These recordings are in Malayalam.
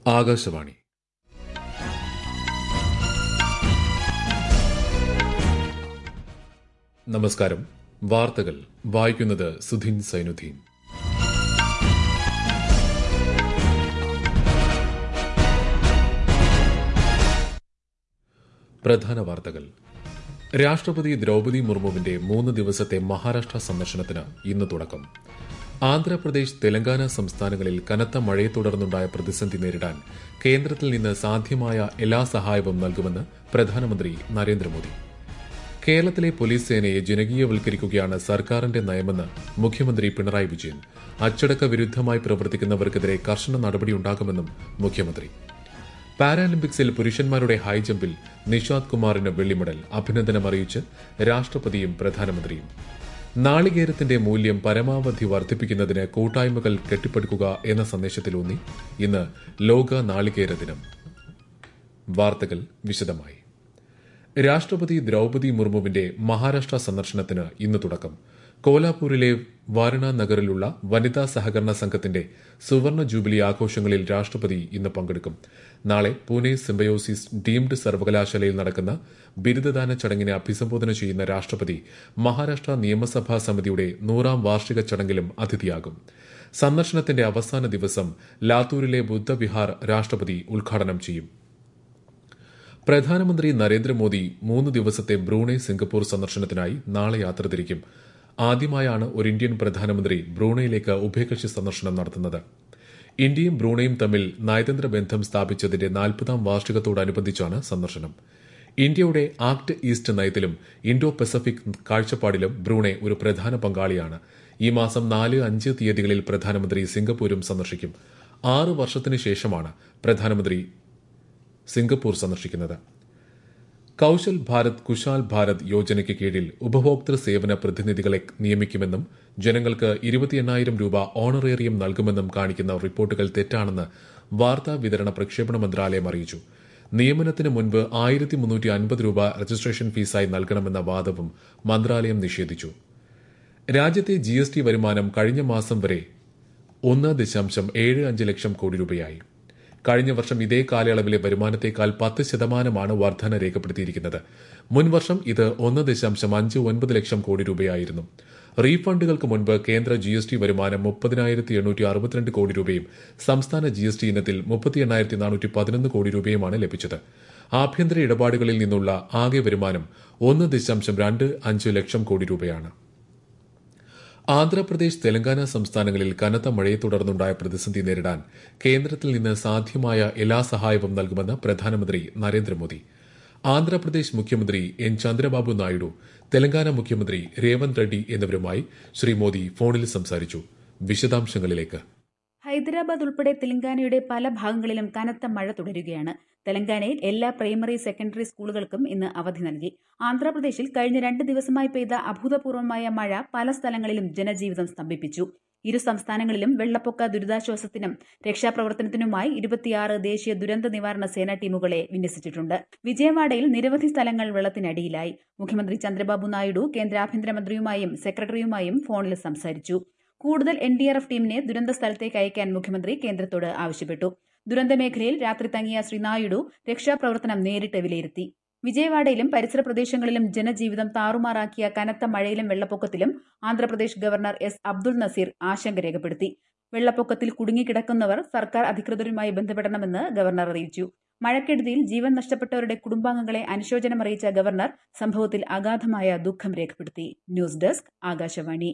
ആകാശവാണി നമസ്കാരം വാർത്തകൾ വായിക്കുന്നത് സുധീൻ സൈനുദ്ദീൻ പ്രധാന വാർത്തകൾ രാഷ്ട്രപതി ദ്രൌപതി മുർമുവിന്റെ മൂന്ന് ദിവസത്തെ മഹാരാഷ്ട്ര സന്ദർശനത്തിന് ഇന്ന് തുടക്കം ആന്ധ്രാപ്രദേശ് തെലങ്കാന സംസ്ഥാനങ്ങളിൽ കനത്ത മഴയെ തുടർന്നുണ്ടായ പ്രതിസന്ധി നേരിടാൻ കേന്ദ്രത്തിൽ നിന്ന് സാധ്യമായ എല്ലാ സഹായവും നൽകുമെന്ന് പ്രധാനമന്ത്രി നരേന്ദ്രമോദി കേരളത്തിലെ പോലീസ് സേനയെ ജനകീയവൽക്കരിക്കുകയാണ് സർക്കാരിന്റെ നയമെന്ന് മുഖ്യമന്ത്രി പിണറായി വിജയൻ അച്ചടക്ക വിരുദ്ധമായി പ്രവർത്തിക്കുന്നവർക്കെതിരെ കർശന നടപടിയുണ്ടാകുമെന്നും മുഖ്യമന്ത്രി പാരാലിമ്പിക്സിൽ പുരുഷന്മാരുടെ ഹൈജമ്പിൽ നിഷാദ് കുമാറിന് വെള്ളിമെഡൽ അഭിനന്ദനം അറിയിച്ച് രാഷ്ട്രപതിയും പ്രധാനമന്ത്രിയും നാളികേരത്തിന്റെ മൂല്യം പരമാവധി വർദ്ധിപ്പിക്കുന്നതിന് കൂട്ടായ്മകൾ കെട്ടിപ്പടുക്കുക എന്ന സന്ദേശത്തിലൂന്നി ഇന്ന് ലോക നാളികേര ദിനം വാർത്തകൾ വിശദമായി രാഷ്ട്രപതി ദ്രൌപതി മുർമുവിന്റെ മഹാരാഷ്ട്ര സന്ദർശനത്തിന് ഇന്ന് തുടക്കം കോലാപൂരിലെ വാരണ നഗറിലുള്ള വനിതാ സഹകരണ സംഘത്തിന്റെ സുവർണ ജൂബിലി ആഘോഷങ്ങളിൽ രാഷ്ട്രപതി ഇന്ന് പങ്കെടുക്കും നാളെ പൂനെ സിംബയോസിസ് ഡീംഡ് സർവകലാശാലയിൽ നടക്കുന്ന ബിരുദദാന ചടങ്ങിനെ അഭിസംബോധന ചെയ്യുന്ന രാഷ്ട്രപതി മഹാരാഷ്ട്ര നിയമസഭാ സമിതിയുടെ നൂറാം വാർഷിക ചടങ്ങിലും അതിഥിയാകും സന്ദർശനത്തിന്റെ അവസാന ദിവസം ലാത്തൂരിലെ ബുദ്ധവിഹാർ രാഷ്ട്രപതി ഉദ്ഘാടനം ചെയ്യും പ്രധാനമന്ത്രി നരേന്ദ്രമോദി മൂന്ന് ദിവസത്തെ ബ്രൂണെ സിംഗപ്പൂർ സന്ദർശനത്തിനായി നാളെ യാത്ര തിരിക്കും ആദ്യമായാണ് ഒരു ഇന്ത്യൻ പ്രധാനമന്ത്രി ബ്രൂണയിലേക്ക് ഉഭയകക്ഷി സന്ദർശനം നടത്തുന്നത് ഇന്ത്യയും ബ്രൂണയും തമ്മിൽ നയതന്ത്ര ബന്ധം സ്ഥാപിച്ചതിന്റെ നാൽപ്പതാം വാർഷികത്തോടനുബന്ധിച്ചാണ് സന്ദർശനം ഇന്ത്യയുടെ ആക്ട് ഈസ്റ്റ് നയത്തിലും ഇൻഡോ പസഫിക് കാഴ്ചപ്പാടിലും ബ്രൂണെ ഒരു പ്രധാന പങ്കാളിയാണ് ഈ മാസം നാല് അഞ്ച് തീയതികളിൽ പ്രധാനമന്ത്രി സിംഗപ്പൂരും സന്ദർശിക്കും ആറ് വർഷത്തിനു ശേഷമാണ് പ്രധാനമന്ത്രി സിംഗപ്പൂർ സന്ദർശിക്കുന്നത് കൌശൽ ഭാരത് കുശാൽ ഭാരത് യോജനയ്ക്ക് കീഴിൽ ഉപഭോക്തൃ സേവന പ്രതിനിധികളെ നിയമിക്കുമെന്നും ജനങ്ങൾക്ക് ഇരുപത്തി എണ്ണായിരം രൂപ ഓണറേറിയം നൽകുമെന്നും കാണിക്കുന്ന റിപ്പോർട്ടുകൾ തെറ്റാണെന്ന് വാർത്താ വിതരണ പ്രക്ഷേപണ മന്ത്രാലയം അറിയിച്ചു നിയമനത്തിന് മുൻപ് ആയിരത്തി മുന്നൂറ്റി അൻപത് രൂപ രജിസ്ട്രേഷൻ ഫീസായി നൽകണമെന്ന വാദവും മന്ത്രാലയം നിഷേധിച്ചു രാജ്യത്തെ ജി എസ് ടി വരുമാനം കഴിഞ്ഞ മാസം വരെ ഒന്ന് ദശാംശം ഏഴ് അഞ്ച് ലക്ഷം കോടി രൂപയായി കഴിഞ്ഞ വർഷം ഇതേ കാലയളവിലെ വരുമാനത്തേക്കാൾ പത്ത് ശതമാനമാണ് വർധന രേഖപ്പെടുത്തിയിരിക്കുന്നത് മുൻവർഷം ഇത് ഒന്ന് ദശാംശം അഞ്ച് ഒൻപത് ലക്ഷം കോടി രൂപയായിരുന്നു റീഫണ്ടുകൾക്ക് മുൻപ് കേന്ദ്ര ജി എസ് ടി വരുമാനം മുപ്പതിനായിരത്തി എണ്ണൂറ്റി അറുപത്തിരണ്ട് കോടി രൂപയും സംസ്ഥാന ജി എസ് ടി ഇനത്തിൽ മുപ്പത്തി എണ്ണായിരത്തി നാനൂറ്റി പതിനൊന്ന് കോടി രൂപയുമാണ് ലഭിച്ചത് ആഭ്യന്തര ഇടപാടുകളിൽ നിന്നുള്ള ആകെ വരുമാനം ഒന്ന് ദശാംശം രണ്ട് അഞ്ച് ലക്ഷം കോടി രൂപയാണ് ആന്ധ്രാപ്രദേശ് തെലങ്കാന സംസ്ഥാനങ്ങളിൽ കനത്ത മഴയെ തുടർന്നുണ്ടായ പ്രതിസന്ധി നേരിടാൻ കേന്ദ്രത്തിൽ നിന്ന് സാധ്യമായ എല്ലാ സഹായവും നൽകുമെന്ന് പ്രധാനമന്ത്രി നരേന്ദ്രമോദി ആന്ധ്രാപ്രദേശ് മുഖ്യമന്ത്രി എൻ ചന്ദ്രബാബു നായിഡു തെലങ്കാന മുഖ്യമന്ത്രി രേവന്ത് റെഡ്ഡി എന്നിവരുമായി ശ്രീ മോദി ഫോണിൽ സംസാരിച്ചു വിശദാംശങ്ങളിലേക്ക് ഹൈദരാബാദ് ഉൾപ്പെടെ തെലങ്കാനയുടെ പല ഭാഗങ്ങളിലും കനത്ത മഴ തുടരുകയാണ് തെലങ്കാനയിൽ എല്ലാ പ്രൈമറി സെക്കൻഡറി സ്കൂളുകൾക്കും ഇന്ന് അവധി നൽകി ആന്ധ്രാപ്രദേശിൽ കഴിഞ്ഞ രണ്ട് ദിവസമായി പെയ്ത അഭൂതപൂർവമായ മഴ പല സ്ഥലങ്ങളിലും ജനജീവിതം സ്തംഭിപ്പിച്ചു ഇരു സംസ്ഥാനങ്ങളിലും വെള്ളപ്പൊക്ക ദുരിതാശ്വാസത്തിനും രക്ഷാപ്രവർത്തനത്തിനുമായി ഇരുപത്തിയാറ് ദേശീയ ദുരന്ത നിവാരണ സേനാ ടീമുകളെ വിന്യസിച്ചിട്ടുണ്ട് വിജയവാഡയിൽ നിരവധി സ്ഥലങ്ങൾ വെള്ളത്തിനടിയിലായി മുഖ്യമന്ത്രി ചന്ദ്രബാബു നായിഡു കേന്ദ്ര ആഭ്യന്തരമന്ത്രിയുമായും സെക്രട്ടറിയുമായും ഫോണിൽ സംസാരിച്ചു കൂടുതൽ എൻ ഡി ആർ എഫ് ടീമിനെ ദുരന്ത സ്ഥലത്തേക്ക് അയക്കാൻ മുഖ്യമന്ത്രി കേന്ദ്രത്തോട് ആവശ്യപ്പെട്ടു ദുരന്ത മേഖലയിൽ രാത്രി തങ്ങിയ ശ്രീ നായിഡു രക്ഷാപ്രവർത്തനം നേരിട്ട് വിലയിരുത്തി വിജയവാഡയിലും പരിസര പ്രദേശങ്ങളിലും ജനജീവിതം താറുമാറാക്കിയ കനത്ത മഴയിലും വെള്ളപ്പൊക്കത്തിലും ആന്ധ്രാപ്രദേശ് ഗവർണർ എസ് അബ്ദുൾ നസീർ ആശങ്ക രേഖപ്പെടുത്തി വെള്ളപ്പൊക്കത്തിൽ കുടുങ്ങിക്കിടക്കുന്നവർ സർക്കാർ അധികൃതരുമായി ബന്ധപ്പെടണമെന്ന് ഗവർണർ അറിയിച്ചു മഴക്കെടുതിയിൽ ജീവൻ നഷ്ടപ്പെട്ടവരുടെ കുടുംബാംഗങ്ങളെ അനുശോചനം അറിയിച്ച ഗവർണർ സംഭവത്തിൽ അഗാധമായ ദുഃഖം രേഖപ്പെടുത്തി news desk Akashvani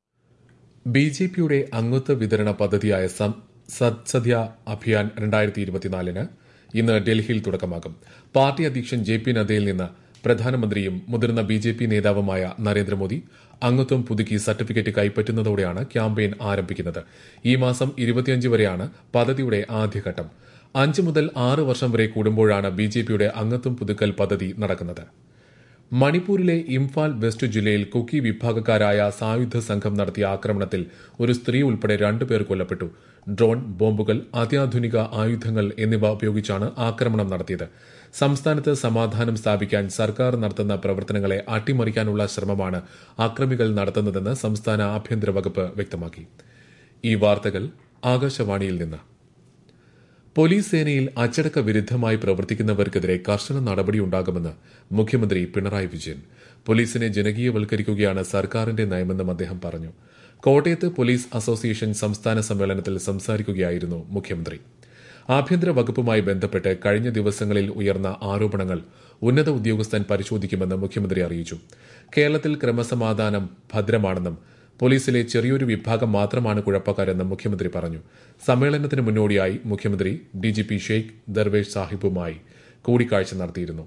B J പിയുടെ അംഗത്വ വിതരണ പദ്ധതിയായ സദ്സദ്യ അഭിയാൻ രണ്ടായിരത്തി ഇരുപത്തിനാലിന് ഇന്ന് ഡൽഹിയിൽ തുടക്കമാകും പാർട്ടി അധ്യക്ഷൻ ജെ പി നദ്ദയിൽ നിന്ന് പ്രധാനമന്ത്രിയും മുതിർന്ന ബി ജെ പി നേതാവുമായ നരേന്ദ്രമോദി അംഗത്വം പുതുക്കി സർട്ടിഫിക്കറ്റ് കൈപ്പറ്റുന്നതോടെയാണ് ക്യാമ്പയിൻ ആരംഭിക്കുന്നത് ഈ മാസം ഇരുപത്തിയഞ്ച് വരെയാണ് പദ്ധതിയുടെ ആദ്യഘട്ടം അഞ്ച് മുതൽ ആറ് വർഷം വരെ കൂടുമ്പോഴാണ് ബി ജെ പിയുടെ അംഗത്വം പുതുക്കൽ പദ്ധതി നടക്കുന്നത് മണിപ്പൂരിലെ ഇംഫാൽ വെസ്റ്റ് ജില്ലയിൽ കുക്കി വിഭാഗക്കാരായ സായുധ സംഘം നടത്തിയ ആക്രമണത്തിൽ ഒരു സ്ത്രീ ഉൾപ്പെടെ രണ്ടുപേർ കൊല്ലപ്പെട്ടു ഡ്രോൺ ബോംബുകൾ അത്യാധുനിക ആയുധങ്ങൾ എന്നിവ ഉപയോഗിച്ചാണ് ആക്രമണം നടത്തിയത് സംസ്ഥാനത്ത് സമാധാനം സ്ഥാപിക്കാൻ സർക്കാർ നടത്തുന്ന പ്രവർത്തനങ്ങളെ അട്ടിമറിക്കാനുള്ള ശ്രമമാണ് അക്രമികൾ നടത്തുന്നതെന്ന് സംസ്ഥാന ആഭ്യന്തര വകുപ്പ് വ്യക്തമാക്കി ഈ വാർത്തകൾ ആകാശവാണിയിൽ നിന്ന് പോലീസ് സേനയിൽ അച്ചടക്ക വിരുദ്ധമായി പ്രവർത്തിക്കുന്നവർക്കെതിരെ കർശന നടപടിയുണ്ടാകുമെന്ന് മുഖ്യമന്ത്രി പിണറായി വിജയൻ പോലീസിനെ ജനകീയവൽക്കരിക്കുകയാണ് സർക്കാരിന്റെ നയമെന്നും അദ്ദേഹം പറഞ്ഞു കോട്ടയത്ത് പോലീസ് അസോസിയേഷൻ സംസ്ഥാന സമ്മേളനത്തിൽ സംസാരിക്കുകയായിരുന്നു മുഖ്യമന്ത്രി ആഭ്യന്തര വകുപ്പുമായി ബന്ധപ്പെട്ട് കഴിഞ്ഞ ദിവസങ്ങളിൽ ഉയർന്ന ആരോപണങ്ങൾ ഉന്നത ഉദ്യോഗസ്ഥൻ പരിശോധിക്കുമെന്ന് മുഖ്യമന്ത്രി അറിയിച്ചു കേരളത്തിൽ ക്രമസമാധാനം ഭദ്രമാണെന്നും പോലീസിലെ ചെറിയൊരു വിഭാഗം മാത്രമാണ് കുഴപ്പക്കാരെന്നും മുഖ്യമന്ത്രി പറഞ്ഞു സമ്മേളനത്തിന് മുന്നോടിയായി മുഖ്യമന്ത്രി ഡിജിപി ഷെയ്ഖ് ദർവേഷ് സാഹിബുമായി കൂടിക്കാഴ്ച നടത്തിയിരുന്നു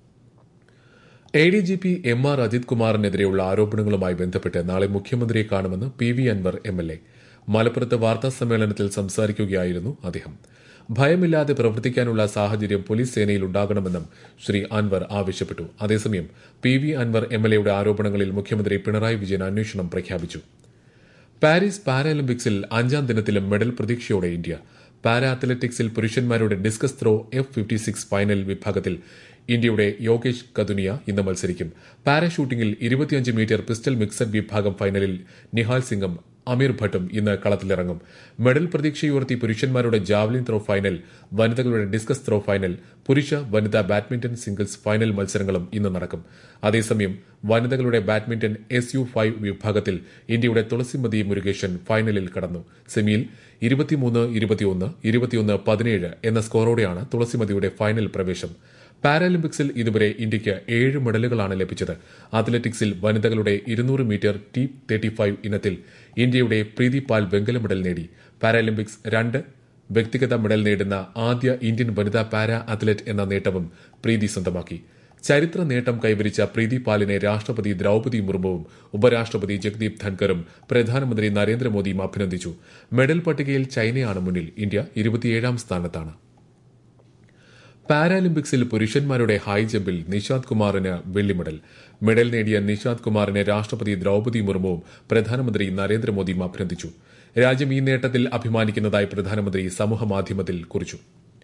A D G P M R Ajith കുമാറിനെതിരെയുള്ള ആരോപണങ്ങളുമായി ബന്ധപ്പെട്ട് നാളെ മുഖ്യമന്ത്രിയെ കാണുമെന്ന് P V Anvar M L A മലപ്പുറത്ത് വാർത്താ സമ്മേളനത്തിൽ സംസാരിക്കുകയായിരുന്നു അദ്ദേഹം ഭയമില്ലാതെ പ്രവർത്തിക്കാനുള്ള സാഹചര്യം പോലീസ് സേനയിൽ ഉണ്ടാകണമെന്നും ശ്രീ അൻവർ ആവശ്യപ്പെട്ടു അതേസമയം P V Anvar M L എയുടെ ആരോപണങ്ങളിൽ മുഖ്യമന്ത്രി പിണറായി വിജയൻ അന്വേഷണം പ്രഖ്യാപിച്ചു പാരീസ് പാരാലിമ്പിക്സിൽ അഞ്ചാം ദിനത്തിലും മെഡൽ പ്രതീക്ഷയോടെ ഇന്ത്യ പാരാ അത്ലറ്റിക്സിൽ പുരുഷന്മാരുടെ discus throw F fifty six final വിഭാഗത്തിൽ ഇന്ത്യയുടെ യോഗേഷ് കതുനിയ ഇന്ന് മത്സരിക്കും പാരാഷൂട്ടിംഗിൽ ഇരുപത്തിയഞ്ച് മീറ്റർ പിസ്റ്റൽ മിക്സഡ് വിഭാഗം ഫൈനലിൽ നിഹാൽ സിംഗും അമീർ ഭട്ടും ഇന്ന് കളത്തിലിറങ്ങും മെഡൽ പ്രതീക്ഷയുയർത്തി പുരുഷന്മാരുടെ ജാവലിൻ ത്രോ ഫൈനൽ വനിതകളുടെ ഡിസ്കസ് ത്രോ ഫൈനൽ പുരുഷ വനിതാ ബാഡ്മിന്റൺ സിംഗിൾസ് ഫൈനൽ മത്സരങ്ങളും ഇന്ന് നടക്കും അതേസമയം വനിതകളുടെ ബാഡ്മിന്റൺ എസ് യു ഫൈവ് വിഭാഗത്തിൽ ഇന്ത്യയുടെ തുളസിമതി മുരുകേശൻ ഫൈനലിൽ കടന്നു സെമിയിൽ ഇരുപത്തിമൂന്ന് ഇരുപത്തിയൊന്ന് ഇരുപത്തിയൊന്ന് പതിനേഴ് എന്ന സ്കോറോടെയാണ് തുളസിമതിയുടെ ഫൈനൽ പ്രവേശം പാരാലിമ്പിക്സിൽ ഇതുവരെ ഇന്ത്യയ്ക്ക് ഏഴ് മെഡലുകളാണ് ലഭിച്ചത് അത്ലറ്റിക്സിൽ വനിതകളുടെ ഇരുന്നൂറ് മീറ്റർ ടി തേർട്ടി ഫൈവ് ഇനത്തിൽ ഇന്ത്യയുടെ പ്രീതി പാൽ വെങ്കല മെഡൽ നേടി പാരാലിമ്പിക്സ് രണ്ട് വ്യക്തിഗത മെഡൽ നേടുന്ന ആദ്യ ഇന്ത്യൻ വനിതാ പാരാ അത്ലറ്റ് എന്ന നേട്ടവും പ്രീതി സ്വന്തമാക്കി ചരിത്ര നേട്ടം കൈവരിച്ച പ്രീതി പാലിനെ രാഷ്ട്രപതി ദ്രൌപതി മുർമുവും ഉപരാഷ്ട്രപതി ജഗ്ദീപ് ധൻകറും പ്രധാനമന്ത്രി നരേന്ദ്രമോദിയും അഭിനന്ദിച്ചു മെഡൽ പട്ടികയിൽ ചൈനയാണ് മുന്നിൽ ഇന്ത്യ ഇരുപത്തിയേഴാം സ്ഥാനത്താണ് പാരാലിമ്പിക്സിൽ പുരുഷന്മാരുടെ ഹൈ ജമ്പിൽ നിഷാദ് കുമാറിന് വെള്ളി മെഡൽ മെഡൽ നേടിയ നിഷാദ് കുമാറിനെ രാഷ്ട്രപതി ദ്രൌപതി മുർമുവും പ്രധാനമന്ത്രി നരേന്ദ്രമോദിയും അഭിനന്ദിച്ചു രാജ്യം ഈ നേട്ടത്തിൽ അഭിമാനിക്കുന്നതായി പ്രധാനമന്ത്രി സമൂഹമാധ്യമത്തിൽ കുറിച്ചു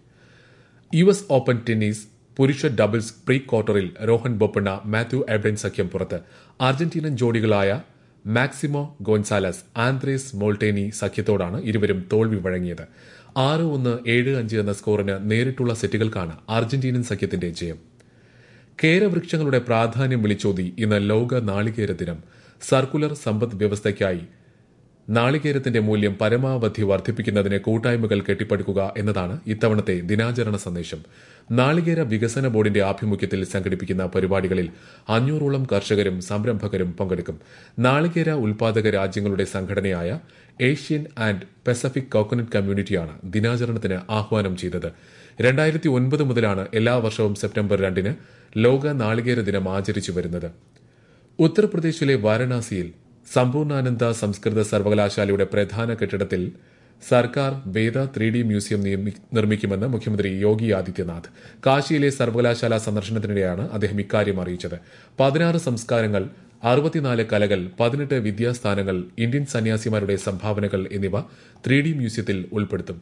യു എസ് ഓപ്പൺ ടെന്നീസ് പുരുഷ ഡബിൾസ് പ്രീ ക്വാർട്ടറിൽ രോഹൻ ബൊപ്പണ്ണ മാത്യു എബ്രൻ സഖ്യം പുറത്ത് അർജന്റീനൻ ജോഡികളായ മാക്സിമോ ഗോൺസാലസ് ആന്ത്രേസ് മോൾട്ടേനി സഖ്യത്തോടാണ് ഇരുവരും തോൽവി വഴങ്ങിയത് ആറ് ഒന്ന് ഏഴ് അഞ്ച് എന്ന സ്കോറിന് നേരിട്ടുള്ള സെറ്റുകൾക്കാണ് അർജന്റീനൻ സഖ്യത്തിന്റെ ജയം കേരവൃക്ഷങ്ങളുടെ പ്രാധാന്യം വിളിച്ചോതി ഇന്ന് ലോക നാളികേര ദിനം സർക്കുലർ സമ്പദ് വ്യവസ്ഥയ്ക്കായി നാളികേരത്തിന്റെ മൂല്യം പരമാവധി വർദ്ധിപ്പിക്കുന്നതിന് കൂട്ടായ്മകൾ കെട്ടിപ്പടുക്കുക എന്നതാണ് ഇത്തവണത്തെ ദിനാചരണ സന്ദേശം നാളികേര വികസന ബോർഡിന്റെ ആഭിമുഖ്യത്തിൽ സംഘടിപ്പിക്കുന്ന പരിപാടികളിൽ അഞ്ഞൂറോളം കർഷകരും സംരംഭകരും പങ്കെടുക്കും നാളികേര ഉൽപാദക രാജ്യങ്ങളുടെ സംഘടനയായ ഏഷ്യൻ ആൻഡ് പസഫിക് കോക്കനട്ട് കമ്മ്യൂണിറ്റിയാണ് ദിനാചരണത്തിന് ആഹ്വാനം ചെയ്തത് രണ്ടായിരത്തി ഒൻപത് മുതലാണ് എല്ലാ വർഷവും സെപ്റ്റംബർ രണ്ടിന് ലോക നാളികേര ദിനം ആചരിച്ചു വരുന്നത് ഉത്തർപ്രദേശിലെ വാരണാസിയിൽ സമ്പൂർണ്ണാനന്ദ സംസ്കൃത സർവകലാശാലയുടെ പ്രധാന കെട്ടിടത്തിൽ സർക്കാർ വേദ ത്രീ ഡി മ്യൂസിയം നിർമ്മിക്കുമെന്ന് മുഖ്യമന്ത്രി യോഗി ആദിത്യനാഥ് കാശിയിലെ സർവകലാശാല സന്ദർശനത്തിനിടെയാണ് അദ്ദേഹം ഇക്കാര്യം അറിയിച്ചത് പതിനാറ് സംസ്കാരങ്ങൾ അറുപത്തിനാല് കലകൾ പതിനെട്ട് വിദ്യാസ്ഥാനങ്ങൾ ഇന്ത്യൻ സന്യാസിമാരുടെ സംഭാവനകൾ എന്നിവ ത്രീ ഡി മ്യൂസിയത്തിൽ ഉൾപ്പെടുത്തും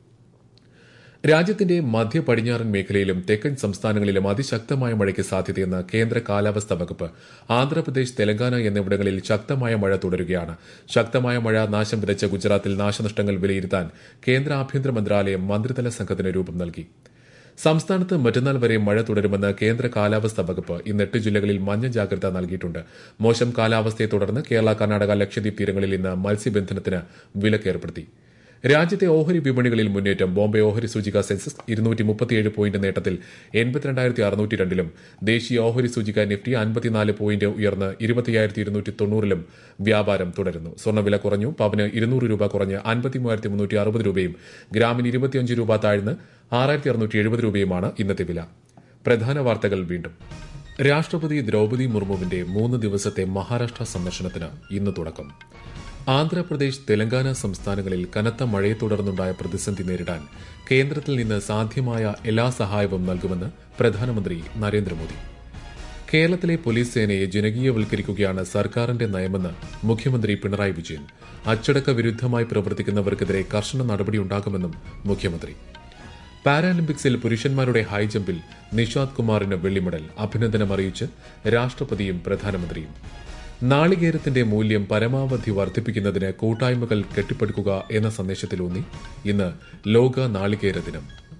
രാജ്യത്തിന്റെ മധ്യ പടിഞ്ഞാറൻ മേഖലയിലും തെക്കൻ സംസ്ഥാനങ്ങളിലും അതിശക്തമായ മഴയ്ക്ക് സാധ്യതയെന്ന് കേന്ദ്ര കാലാവസ്ഥാ വകുപ്പ് ആന്ധ്രാപ്രദേശ് തെലങ്കാന എന്നിവിടങ്ങളിൽ ശക്തമായ മഴ തുടരുകയാണ് ശക്തമായ മഴ നാശം വിതച്ച ഗുജറാത്തിൽ നാശനഷ്ടങ്ങൾ വിലയിരുത്താൻ കേന്ദ്ര ആഭ്യന്തര മന്ത്രാലയം മന്ത്രിതല സംഘത്തിന് രൂപം നൽകി സംസ്ഥാനത്ത് മറ്റന്നാൾ വരെ മഴ തുടരുമെന്ന് കേന്ദ്ര കാലാവസ്ഥാ വകുപ്പ് ഇന്ന് എട്ട് ജില്ലകളിൽ മഞ്ഞ ജാഗ്രത നൽകിയിട്ടുണ്ട് മോശം കാലാവസ്ഥയെ തുടർന്ന് കേരള കർണാടക ലക്ഷദ്വീപ് തീരങ്ങളിൽ ഇന്ന് മത്സ്യബന്ധനത്തിന് വിലക്കേർപ്പെടുത്തി രാജ്യത്തെ ഓഹരി വിപണികളിൽ മുന്നേറ്റം ബോംബെ ഓഹരി സൂചിക സെൻസസ് ഇരുന്നൂറ്റി മുപ്പത്തിയേഴ് പോയിന്റ് നേട്ടത്തിൽ എൺപത്തിരണ്ടായിരത്തി അറുന്നൂറ്റി രണ്ടിലും ദേശീയ ഓഹരി സൂചിക നിഫ്റ്റി അൻപത്തിനാല് പോയിന്റ് ഉയർന്ന് ഇരുപത്തിയായിരത്തി ഇരുന്നൂറ്റി തൊണ്ണൂറിലും വ്യാപാരം തുടരുന്നു സ്വർണ്ണവില കുറഞ്ഞു പവന് ഇരുന്നൂറ് രൂപ കുറഞ്ഞ് അൻപത്തിമൂവായിരത്തി മുന്നൂറ്റി അറുപത് രൂപയും ഗ്രാമിന് ഇരുപത്തിയഞ്ച് രൂപ താഴ്ന്ന് ആറായിരത്തി അറുന്നൂറ്റി എഴുപത് രൂപയുമാണ് ഇന്നത്തെ വില പ്രധാന വാർത്തകൾ വീണ്ടും രാഷ്ട്രപതി ദ്രൌപതി മുർമുവിന്റെ മൂന്ന് ദിവസത്തെ മഹാരാഷ്ട്ര സന്ദർശനത്തിന് ഇന്ന് തുടക്കം ആന്ധ്രാപ്രദേശ് തെലങ്കാന സംസ്ഥാനങ്ങളിൽ കനത്ത മഴയെ തുടർന്നുണ്ടായ പ്രതിസന്ധി നേരിടാൻ കേന്ദ്രത്തിൽ നിന്ന് സാധ്യമായ എല്ലാ സഹായവും നൽകുമെന്ന് പ്രധാനമന്ത്രി നരേന്ദ്രമോദി കേരളത്തിലെ പോലീസ് സേനയെ ജനകീയവൽക്കരിക്കുകയാണ് സർക്കാരിന്റെ നയമെന്ന് മുഖ്യമന്ത്രി പിണറായി വിജയൻ അച്ചടക്ക വിരുദ്ധമായി പ്രവർത്തിക്കുന്നവർക്കെതിരെ കർശന നടപടിയുണ്ടാകുമെന്നും മുഖ്യമന്ത്രി പാരാലിമ്പിക്സിൽ പുരുഷന്മാരുടെ ഹൈജമ്പിൽ നിഷാദ് കുമാറിന് വെള്ളിമെഡൽ അഭിനന്ദനം അറിയിച്ച് രാഷ്ട്രപതിയും പ്രധാനമന്ത്രിയും നാളികേരത്തിന്റെ മൂല്യം പരമാവധി വർദ്ധിപ്പിക്കുന്നതിന് കൂട്ടായ്മകൾ കെട്ടിപ്പടുക്കുക എന്ന സന്ദേശത്തിലൂന്നി ഇന്ന് ലോക നാളികേര ദിനം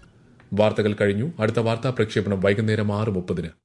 വാർത്തകൾ കഴിഞ്ഞു അടുത്ത വാർത്താ പ്രക്ഷേപണം വൈകുന്നേരം ആറ് മുപ്പതിന്